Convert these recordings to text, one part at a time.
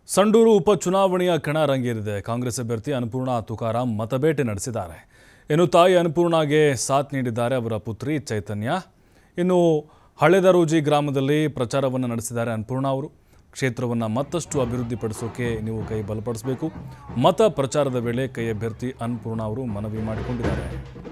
ಸಂಡೂರು ಉಪಚುನಾವಣೆಯ ಕಣ ರಂಗೇರಿದೆ ಕಾಂಗ್ರೆಸ್ ಅಭ್ಯರ್ಥಿ ಅನ್ನಪೂರ್ಣ ತುಕಾರಾಂ ಮತಬೇಟೆ ನಡೆಸಿದ್ದಾರೆ ಇನ್ನು ತಾಯಿ ಅನ್ನಪೂರ್ಣಗೆ ಸಾಥ್ ನೀಡಿದ್ದಾರೆ ಅವರ ಪುತ್ರಿ ಚೈತನ್ಯ ಇನ್ನು ಹಳೆದರೂಜಿ ಗ್ರಾಮದಲ್ಲಿ ಪ್ರಚಾರವನ್ನು ನಡೆಸಿದ್ದಾರೆ ಅನ್ನಪೂರ್ಣ ಅವರು ಕ್ಷೇತ್ರವನ್ನು ಮತ್ತಷ್ಟು ಅಭಿವೃದ್ಧಿಪಡಿಸೋಕೆ ನೀವು ಕೈ ಬಲಪಡಿಸಬೇಕು ಮತ ಪ್ರಚಾರದ ವೇಳೆ ಕೈ ಅಭ್ಯರ್ಥಿ ಅನ್ನಪೂರ್ಣ ಅವರು ಮನವಿ ಮಾಡಿಕೊಂಡಿದ್ದಾರೆ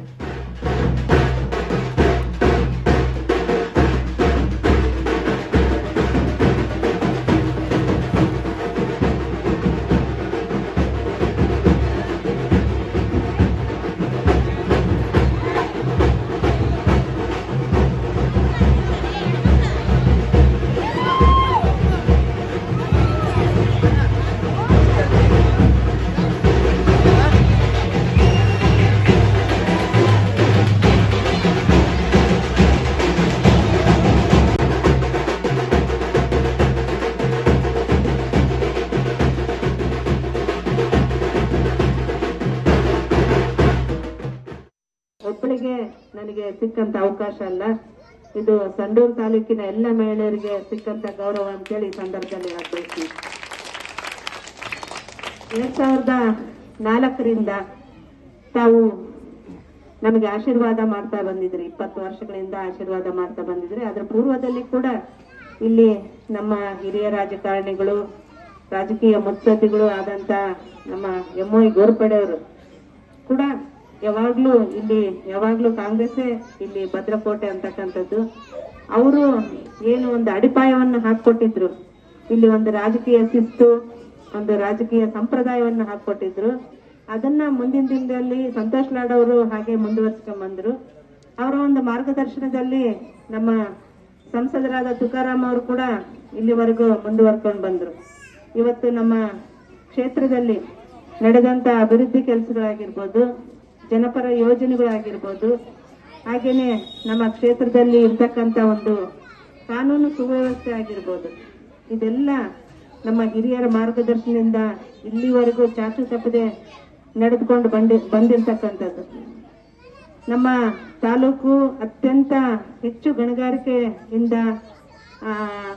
ಒಬ್ಬಳಿಗೆ ನನಗೆ ಸಿಕ್ಕಂತ ಅವಕಾಶ ಅಲ್ಲ ಇದು ಸಂಡೂರು ತಾಲೂಕಿನ ಎಲ್ಲ ಮಹಿಳೆಯರಿಗೆ ಸಿಕ್ಕಂತ ಗೌರವ ಅಂತೇಳಿ ಈ ಸಂದರ್ಭದಲ್ಲಿ ಆಗ್ಬೇಕು ಎರಡ್ ಸಾವಿರದ ನಾಲ್ಕರಿಂದ ತಾವು ನಮಗೆ ಆಶೀರ್ವಾದ ಮಾಡ್ತಾ ಬಂದಿದ್ರಿ ಇಪ್ಪತ್ತು ವರ್ಷಗಳಿಂದ ಆಶೀರ್ವಾದ ಮಾಡ್ತಾ ಬಂದಿದ್ರಿ ಅದ್ರ ಪೂರ್ವದಲ್ಲಿ ಕೂಡ ಇಲ್ಲಿ ನಮ್ಮ ಹಿರಿಯ ರಾಜಕಾರಣಿಗಳು ರಾಜಕೀಯ ಮುತ್ಸದ್ದಿಗಳು ಆದಂತ ನಮ್ಮ ಎಂ ಐ ಗೋರ್ಪಡೆ ಅವರು ಕೂಡ ಯಾವಾಗ್ಲೂ ಇಲ್ಲಿ ಯಾವಾಗ್ಲೂ ಕಾಂಗ್ರೆಸ್ಸೇ ಇಲ್ಲಿ ಭದ್ರಕೋಟೆ ಅಂತಕ್ಕಂಥದ್ದು ಅವರು ಏನು ಒಂದು ಅಡಿಪಾಯವನ್ನು ಹಾಕೊಟ್ಟಿದ್ರು ಇಲ್ಲಿ ಒಂದು ರಾಜಕೀಯ ಶಿಸ್ತು ಒಂದು ರಾಜಕೀಯ ಸಂಪ್ರದಾಯವನ್ನು ಹಾಕೊಟ್ಟಿದ್ರು ಅದನ್ನ ಮುಂದಿನ ದಿನದಲ್ಲಿ ಸಂತೋಷ್ ಲಾಡ್ ಅವರು ಹಾಗೆ ಮುಂದುವರ್ಸ್ಕೊಂಡ್ ಬಂದ್ರು ಅವರ ಒಂದು ಮಾರ್ಗದರ್ಶನದಲ್ಲಿ ನಮ್ಮ ಸಂಸದರಾದ ತುಕಾರಾಮ್ ಅವರು ಕೂಡ ಇಲ್ಲಿವರೆಗೂ ಮುಂದುವರ್ಕೊಂಡು ಬಂದ್ರು ಇವತ್ತು ನಮ್ಮ ಕ್ಷೇತ್ರದಲ್ಲಿ ನಡೆದಂತ ಅಭಿವೃದ್ಧಿ ಕೆಲಸಗಳಾಗಿರ್ಬೋದು ಜನಪರ ಯೋಜನೆಗಳಾಗಿರ್ಬೋದು ಹಾಗೇನೆ ನಮ್ಮ ಕ್ಷೇತ್ರದಲ್ಲಿ ಇರ್ತಕ್ಕಂತ ಒಂದು ಕಾನೂನು ಸುವ್ಯವಸ್ಥೆ ಆಗಿರ್ಬೋದು ಇದೆಲ್ಲ ನಮ್ಮ ಹಿರಿಯರ ಮಾರ್ಗದರ್ಶನದಿಂದ ಇಲ್ಲಿವರೆಗೂ ಚಾಚು ತಪ್ಪದೆ ನಡೆದುಕೊಂಡು ಬಂದಿ ಬಂದಿರ್ತಕ್ಕಂಥದ್ದು ನಮ್ಮ ತಾಲೂಕು ಅತ್ಯಂತ ಹೆಚ್ಚು ಗಣಿಗಾರಿಕೆಯಿಂದ ಆ,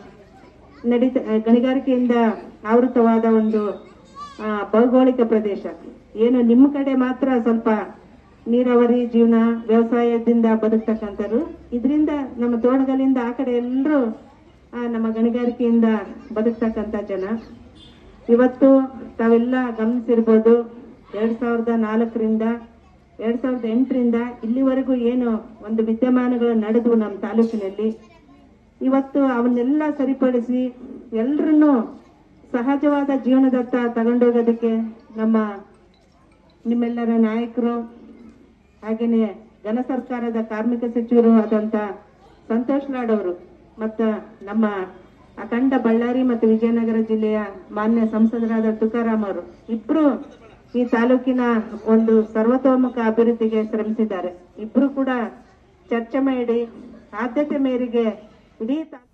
ನಡೀತ ಗಣಿಗಾರಿಕೆಯಿಂದ ಆವೃತವಾದ ಒಂದು ಆ, ಭೌಗೋಳಿಕ ಪ್ರದೇಶ ಏನು ನಿಮ್ಮ ಕಡೆ ಮಾತ್ರ ಸ್ವಲ್ಪ ನೀರಾವರಿ ಜೀವನ ವ್ಯವಸಾಯದಿಂದ ಬದುಕ್ತಕ್ಕಂಥವ್ರು ಇದರಿಂದ ನಮ್ಮ ತೋಟಗಳಿಂದ ಆ ಕಡೆ ಎಲ್ಲರೂ ನಮ್ಮ ಗಣಿಗಾರಿಕೆಯಿಂದ ಬದುಕ್ತಕ್ಕಂಥ ಜನ ಇವತ್ತು ತಾವೆಲ್ಲ ಗಮನಿಸಿರ್ಬೋದು ಎರಡ್ ಸಾವಿರದ ನಾಲ್ಕರಿಂದ ಎರಡ್ ಸಾವಿರದ ಎಂಟರಿಂದ ಇಲ್ಲಿವರೆಗೂ ಏನು ಒಂದು ವಿದ್ಯಮಾನಗಳು ನಡೆದವು ನಮ್ಮ ತಾಲೂಕಿನಲ್ಲಿ ಇವತ್ತು ಅವನ್ನೆಲ್ಲ ಸರಿಪಡಿಸಿ ಎಲ್ರನ್ನೂ ಸಹಜವಾದ ಜೀವನದತ್ತ ತಗೊಂಡೋಗೋದಕ್ಕೆ ನಮ್ಮ ನಿಮ್ಮೆಲ್ಲರ ನಾಯಕರು ಹಾಗೇನೆ ಘನ ಸರ್ಕಾರದ ಕಾರ್ಮಿಕ ಸಚಿವರು ಆದಂತ ಸಂತೋಷ್ ಲಾಡ್ ಅವರು ಮತ್ತ ನಮ್ಮ ಅಖಂಡ ಬಳ್ಳಾರಿ ಮತ್ತು ವಿಜಯನಗರ ಜಿಲ್ಲೆಯ ಮಾನ್ಯ ಸಂಸದರಾದ ತುಕಾರಾಮ್ ಅವರು ಇಬ್ರು ಈ ತಾಲೂಕಿನ ಒಂದು ಸರ್ವತೋಮುಖ ಅಭಿವೃದ್ಧಿಗೆ ಶ್ರಮಿಸಿದ್ದಾರೆ ಇಬ್ರು ಕೂಡ ಚರ್ಚೆ ಮಾಡಿ ಆದ್ಯತೆ ಮೇರೆಗೆ ಇಡೀ ತಾ-